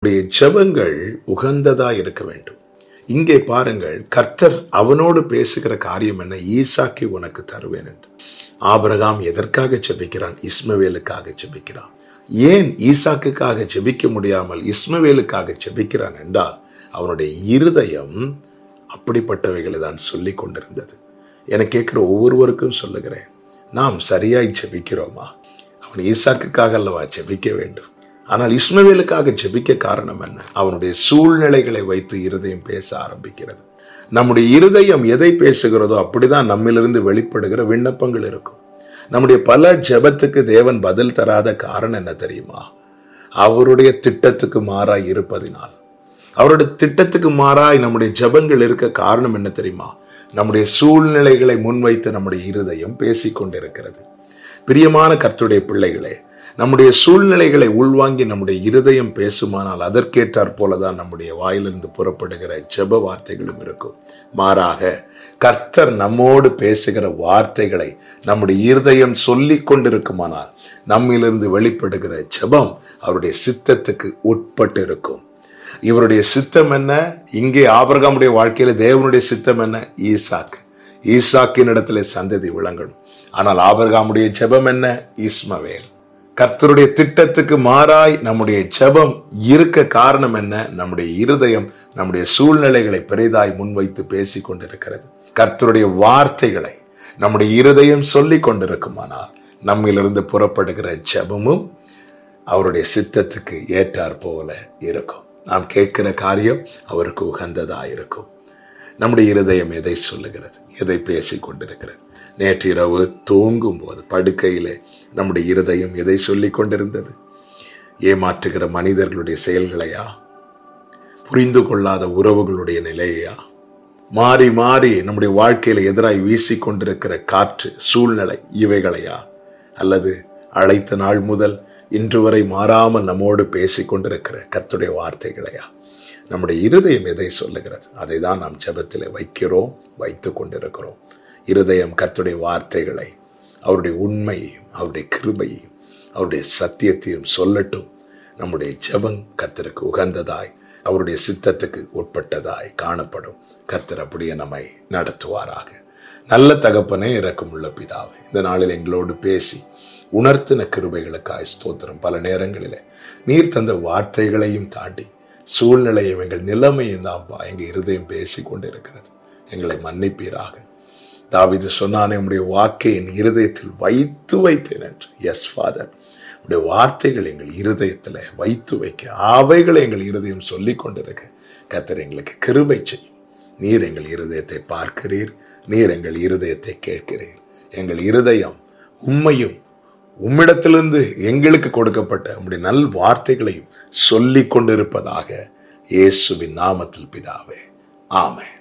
நம்முடைய ஜெபங்கள் உகந்ததா இருக்க வேண்டும் இங்கே பாருங்கள் கர்த்தர் அவனோடு பேசுகிற காரியம் என்ன ஈசாக்கி உனக்கு தருவேன் என்று ஆபிரகாம் எதற்காக ஜெபிக்கிறான் இஸ்மவேலுக்காக ஜெபிக்கிறான் ஏன் ஈசாக்குக்காக ஜெபிக்க முடியாமல் இஸ்மவேலுக்காக ஜெபிக்கிறான் என்றால் அவனுடைய இருதயம் அப்படிப்பட்டவைகளை தான் சொல்லி கொண்டிருந்தது என கேட்கிற ஒவ்வொருவருக்கும் சொல்லுகிறேன் நாம் சரியாய் ஜெபிக்கிறோமா அவன் ஈசாக்குக்காக அல்லவா ஜெபிக்க வேண்டும் ஆனால் இஸ்மவேலுக்காக ஜெபிக்க காரணம் என்ன அவனுடைய சூழ்நிலைகளை வைத்து இருதயம் பேச ஆரம்பிக்கிறது நம்முடைய இருதயம் எதை பேசுகிறதோ அப்படிதான் நம்மிலிருந்து வெளிப்படுகிற விண்ணப்பங்கள் இருக்கும் நம்முடைய பல ஜெபத்துக்கு தேவன் பதில் தராத காரணம் என்ன தெரியுமா அவருடைய திட்டத்துக்கு மாறாய் இருப்பதினால் அவருடைய திட்டத்துக்கு மாறாய் நம்முடைய ஜெபங்கள் இருக்க காரணம் என்ன தெரியுமா நம்முடைய சூழ்நிலைகளை முன்வைத்து நம்முடைய இருதயம் பேசிக்கொண்டிருக்கிறது பிரியமான கர்த்தருடைய பிள்ளைகளே நம்முடைய சூழ்நிலைகளை உள்வாங்கி நம்முடைய இருதயம் பேசுமானால் அதற்கேற்றாற் போலதான் நம்முடைய வாயிலிருந்து புறப்படுகிற ஜெப வார்த்தைகளும் இருக்கும் மாறாக கர்த்தர் நம்மோடு பேசுகிற வார்த்தைகளை நம்முடைய இருதயம் சொல்லிக் கொண்டிருக்குமானால் நம்மிலிருந்து வெளிப்படுகிற ஜெபம் அவருடைய சித்தத்துக்கு உட்பட்டு இருக்கும் இவருடைய சித்தம் என்ன இங்கே ஆபரகாமுடைய வாழ்க்கையில தேவனுடைய சித்தம் என்ன ஈசாக் ஈசாக்கின் இடத்துல சந்ததி விளங்கணும் ஆனால் ஆபரகாமுடைய ஜெபம் என்ன இஸ்மவேல் கர்த்தருடைய திட்டத்துக்கு மாறாய் நம்முடைய ஜெபம் இருக்க காரணம் என்ன நம்முடைய இருதயம் நம்முடைய சூழ்நிலைகளை பெரிதாய் முன்வைத்து பேசிக் கொண்டிருக்கிறது கர்த்தருடைய வார்த்தைகளை நம்முடைய இருதயம் சொல்லிக் கொண்டிருக்குமானால் நம்மிலிருந்து புறப்படுகிற ஜெபமும் அவருடைய சித்தத்துக்கு ஏற்றாற் போல இருக்கும் நாம் கேட்கிற காரியம் அவருக்கு உகந்ததா இருக்கும் நம்முடைய இருதயம் எதை சொல்லுகிறது எதை பேசிக் கொண்டிருக்கிறது நேற்று இரவு தூங்கும் போது படுக்கையிலே நம்முடைய இருதயம் எதை சொல்லிக் கொண்டிருந்தது ஏமாற்றுகிற மனிதர்களுடைய செயல்களையா புரிந்து கொள்ளாத உறவுகளுடைய நிலையா மாறி மாறி நம்முடைய வாழ்க்கையில எதிராய் வீசிக் கொண்டிருக்கிற காற்று சூழ்நிலை இவைகளையா அல்லது அழைத்த நாள் முதல் இன்று வரை மாறாமல் நம்மோடு பேசிக் கொண்டிருக்கிற கர்த்துடைய வார்த்தைகளையா நம்முடைய இருதயம் எதை சொல்லுகிறது அதை தான் நாம் ஜெபத்திலே வைக்கிறோம் வைத்து கொண்டிருக்கிறோம் இருதயம் கர்த்துடைய வார்த்தைகளை அவருடைய உண்மையையும் அவருடைய கிருபையையும் அவருடைய சத்தியத்தையும் சொல்லட்டும் நம்முடைய ஜெபம் கர்த்தருக்கு உகந்ததாய் அவருடைய சித்தத்துக்கு உட்பட்டதாய் காணப்படும் கர்த்தர் அப்படியே நம்மை நடத்துவாராக நல்ல தகப்பனே இறக்கமுள்ள பிதாவே இந்த நாளில் எங்களோடு பேசி உணர்த்தின கிருபைகளுக்காய் ஸ்தோத்திரம் பல நேரங்களிலே நீர் தந்த வார்த்தைகளையும் தாண்டி சூழ்நிலையும் எங்கள் நிலைமையும் தான்ப்பா எங்க இருதயம் பேசி கொண்டிருக்கிறது எங்களை மன்னிப்பீராக தாவிது சொன்னானே உடைய வாக்கை என் இருதயத்தில் வைத்து வைத்தேன் என்று எஸ் ஃபாதர் உடைய வார்த்தைகள் எங்கள் இருதயத்தில் வைத்து வைக்க அவைகளை எங்கள் இருதயம் சொல்லிக் கொண்டிருக்க கத்தர் எங்களுக்கு கிருபை செய்யும் நீர் எங்கள் இருதயத்தை பார்க்கிறீர் நீர் எங்கள் இருதயத்தை கேட்கிறீர் எங்கள் இருதயம் உண்மையும் உம்மிடத்திலிருந்து எங்களுக்கு கொடுக்கப்பட்ட உம்முடைய நல் வார்த்தைகளையும் சொல்லிக் கொண்டிருப்பதாக இயேசுவின் நாமத்தில் பிதாவே ஆமென்